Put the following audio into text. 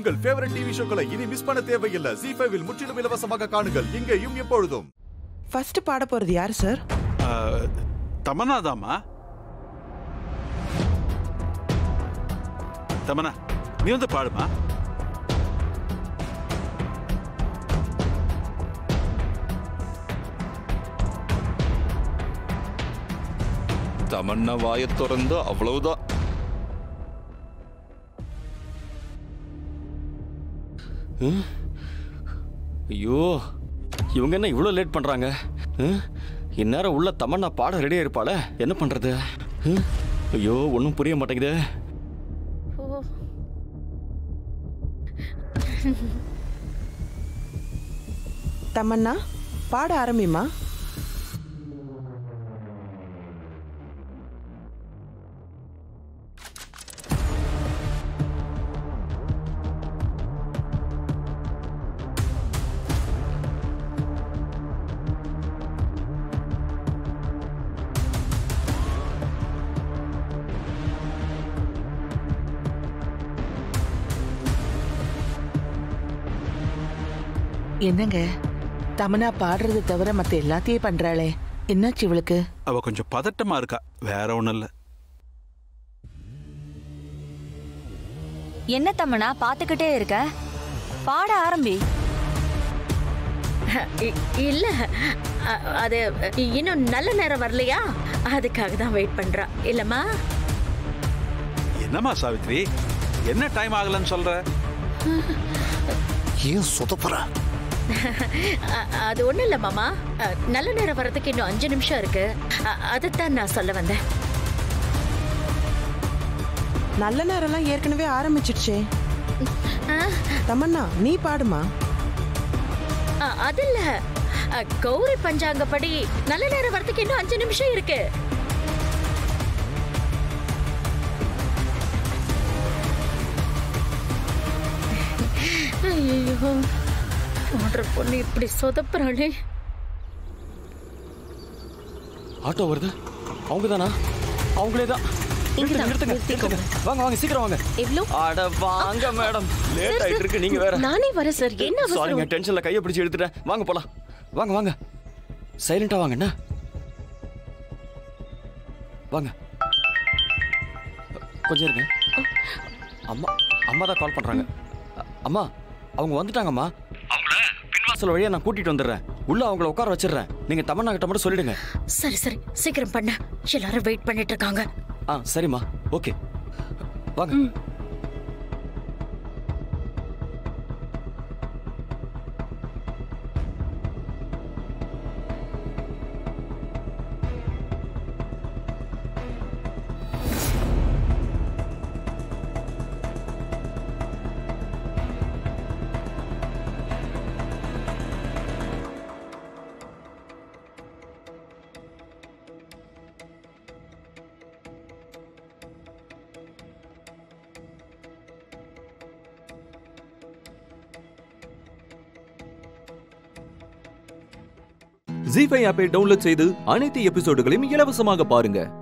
உங்கள் favourite TV ஷோக்களை இனி miss பண்ண தேவையில்லை ஜி ஃபைவில் முற்றிலும் இலவசமாக காணுங்கள் இங்கேயும் எப்பொழுதும் ஃபர்ஸ்ட் பாட போறது யார் சார் தமனாதாமா தமனா நீ வந்து பாடுமா தமன்னா வாயை திறந்து அவ்வளவுதான் ம்? ஐயோ இவங்க என்ன இவ்வளோ லேட் பண்ணுறாங்க இந்நேரம் உள்ள தமன்னா பாட ரெடியாக இருப்பாள என்ன பண்ணுறது ஐயோ ஒன்றும் புரிய மாட்டேங்குது தமன்னா பாட ஆரம்பிமா என்னங்க தமனா பாடுறது தவிர மத்த எல்லாத்தையும் பண்றாளே என்னாச்சு இவளுக்கு அவ கொஞ்சம் பதட்டமா இருக்கா வேற ஒண்ணும் இல்ல என்ன தம்மனா பாத்துக்கிட்டே இருக்க பாட ஆரம்பி இ- இல்ல அ- அது இன்னும் நல்ல நேரம் வரலையா அதுக்காக தான் வெயிட் பண்றா இல்லம்மா என்னம்மா சாவித்ரி என்ன டைம் ஆகலன்னு சொல்ற ஏன் சொதப்புற அ- அது ஒண்ணும் இல்ல மாமா அ, நல்ல நேரம் வர்றதுக்கு இன்னும் அஞ்சு நிமிஷம் இருக்கு அ- அதைத்தான் நான் சொல்ல வந்தேன் நல்ல நேரம்லாம் ஏற்கனவே ஆரம்பிச்சிடுச்சே தமன்னா நீ பாடுமா அ, அது இல்ல அ, கௌரி பஞ்சாங்கப்படி நல்ல நேரம் வர்றதுக்கு இன்னும் அஞ்சு நிமிஷம் இருக்கு ஐயோ ஆர்டர் பொண்ணு இப்படி சொதப்புறாளே ஆட்டோ வருது அவங்க தானா அவங்களே தான் நிறுத்துங்க, நிறுத்துங்க, நிறுத்துங்க. வாங்க வாங்க சீக்கிரம் வாங்க எவ்வளோ அட வாங்க மேடம் லேட் ஆயிட்டு இருக்கு நீங்க வேற நானே வரேன் சார் என்ன சாரிங்க அவசரம் டென்ஷன்ல கையை பிடிச்சு எடுத்துட்டேன் வாங்க போலாம் வாங்க வாங்க சைலண்டா வாங்க என்ன வாங்க கொஞ்சம் இருங்க அம்மா அம்மா தான் கால் பண்றாங்க அ- அம்மா அவங்க வந்துட்டாங்கம்மா அவங்கள பின்வாசல் வழியா நான் கூட்டிட்டு வந்துடுறேன் உள்ள அவங்கள உட்கார வச்சிடுறேன் நீங்க தமன்னா கிட்ட மட்டும் சொல்லிடுங்க சரி சரி சீக்கிரம் பண்ண எல்லாரும் வெயிட் பண்ணிட்டு இருக்காங்க ஆ சரிம்மா ஓகே வாங்க ஜி ஃபைவ் ஆப்பை டவுன்லோட் செய்து அனைத்து எபிசோடுகளையும் இலவசமாக பாருங்க